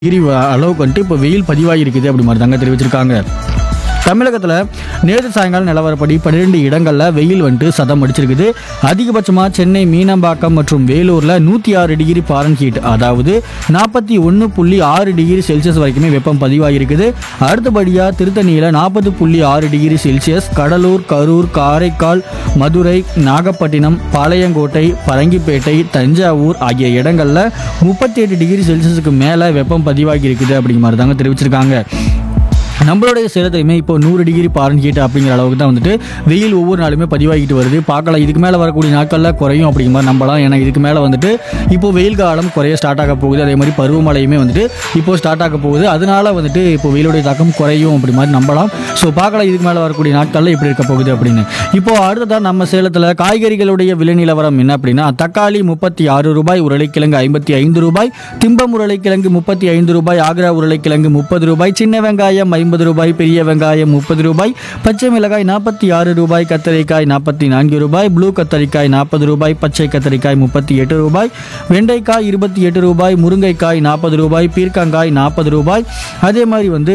degree அளவுக்கு வந்துட்டு இப்போ வெயில் பதிவாகிருக்குது அப்படி மாதிரி தாங்க தெரிவிச்சிருக்காங்க தமிழகத்தில் நேற்று சாயங்காலம் நிலவரப்படி பன்னிரெண்டு இடங்களில் வெயில் வந்துட்டு சதம் அடிச்சிருக்குது அதிகபட்சமாக சென்னை மீனம்பாக்கம் மற்றும் வேலூரில் நூற்றி ஆறு டிகிரி பாரன்ஹீட் அதாவது நாற்பத்தி ஒன்று புள்ளி ஆறு டிகிரி செல்சியஸ் வரைக்குமே வெப்பம் பதிவாகிருக்குது அடுத்தபடியாக திருத்தணியில் நாற்பது புள்ளி ஆறு டிகிரி செல்சியஸ் கடலூர் கரூர் காரைக்கால் மதுரை நாகப்பட்டினம் பாளையங்கோட்டை பரங்கிப்பேட்டை தஞ்சாவூர் ஆகிய இடங்களில் முப்பத்தி எட்டு டிகிரி செல்சியஸுக்கு மேலே வெப்பம் பதிவாகி இருக்குது அப்படிங்கிற மாதிரி தாங்க தெரிவிச்சிருக்காங்க நம்மளுடைய சேலத்துலையுமே இப்போ நூறு டிகிரி பாரன்ஹீட் அப்படிங்கிற அளவுக்கு தான் வந்துட்டு வெயில் ஒவ்வொரு நாளுமே பதிவாகிட்டு வருது பார்க்கலாம் இதுக்கு மேலே வரக்கூடிய நாட்களில் குறையும் அப்படிங்கிற மாதிரி நம்பலாம் ஏன்னா இதுக்கு மேலே வந்துட்டு இப்போ வெயில் காலம் குறைய ஸ்டார்ட் ஆக போகுது அதே மாதிரி பருவமழையுமே வந்துட்டு இப்போ ஸ்டார்ட் ஆக போகுது அதனால வந்துட்டு இப்போ வெயிலுடைய தாக்கம் குறையும் அப்படி மாதிரி நம்பலாம் ஸோ பார்க்கலாம் இதுக்கு மேலே வரக்கூடிய நாட்களில் எப்படி இருக்க போகுது அப்படின்னு இப்போ அடுத்ததான் நம்ம சேலத்தில் காய்கறிகளுடைய விலை நிலவரம் என்ன அப்படின்னா தக்காளி முப்பத்தி ஆறு ரூபாய் உருளைக்கிழங்கு ஐம்பத்தி ஐந்து ரூபாய் திம்பம் உருளைக்கிழங்கு முப்பத்தி ஐந்து ரூபாய் ஆக்ரா உருளைக்கிழங்கு முப்பது ரூபாய் சின்ன வெங்காயம் ஐம்பது ரூபாய் பெரிய வெங்காயம் முப்பது ரூபாய் பச்சை மிளகாய் நாற்பத்தி ஆறு ரூபாய் கத்தரிக்காய் நாற்பத்தி நான்கு ரூபாய் ப்ளூ கத்தரிக்காய் நாற்பது ரூபாய் பச்சை கத்தரிக்காய் முப்பத்தி எட்டு ரூபாய் வெண்டைக்காய் இருபத்தி எட்டு ரூபாய் முருங்கைக்காய் நாற்பது ரூபாய் பீர்க்கங்காய் நாற்பது ரூபாய் அதே மாதிரி வந்து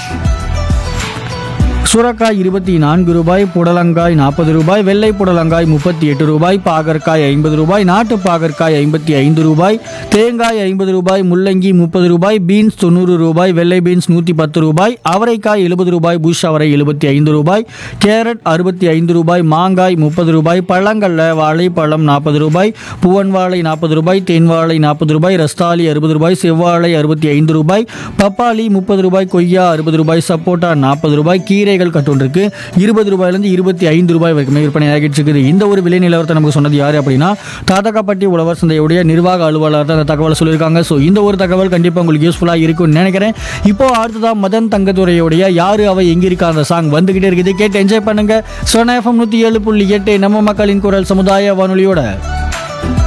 சுரக்காய் இருபத்தி நான்கு ரூபாய் புடலங்காய் நாற்பது ரூபாய் வெள்ளை புடலங்காய் முப்பத்தி எட்டு ரூபாய் பாகற்காய் ஐம்பது ரூபாய் நாட்டு பாகற்காய் ஐம்பத்தி ஐந்து ரூபாய் தேங்காய் ஐம்பது ரூபாய் முள்ளங்கி முப்பது ரூபாய் பீன்ஸ் தொண்ணூறு ரூபாய் வெள்ளை பீன்ஸ் நூற்றி பத்து ரூபாய் அவரைக்காய் எழுபது ரூபாய் புஷ் அவரை எழுபத்தி ஐந்து ரூபாய் கேரட் அறுபத்தி ஐந்து ரூபாய் மாங்காய் முப்பது ரூபாய் பழங்கள்ல வாழைப்பழம் நாற்பது ரூபாய் பூவன் வாழை நாற்பது ரூபாய் தேன் வாழை நாற்பது ரூபாய் ரஸ்தாலி அறுபது ரூபாய் செவ்வாழை அறுபத்தி ஐந்து ரூபாய் பப்பாளி முப்பது ரூபாய் கொய்யா அறுபது ரூபாய் சப்போட்டா நாற்பது ரூபாய் கீரைகள் கட்டொன்று இருக்கு இருபது ரூபாயிலிருந்து இருபத்தி ஐந்து ரூபாய் வரைக்குமே விற்பனை ஆகிட்டு இருக்குது இந்த ஒரு விலை நிலவரத்தை நமக்கு சொன்னது யார் அப்படின்னா தாத்தகாப்பட்டி உழவர் சந்தையுடைய நிர்வாக அலுவலர் தான் அந்த தகவலை சொல்லியிருக்காங்க ஸோ இந்த ஒரு தகவல் கண்டிப்பாக உங்களுக்கு யூஸ்ஃபுல்லாக இருக்கும்னு நினைக்கிறேன் இப்போ அடுத்ததான் மதன் தங்கத்துறையுடைய யாரு அவ எங்க இருக்கா அந்த சாங் வந்துகிட்டே இருக்குது கேட்டு என்ஜாய் பண்ணுங்க சொன்ன எஃப்எம் நூற்றி ஏழு புள்ளி எட்டு நம்ம மக்களின் குரல் சமுதாய வானொலியோட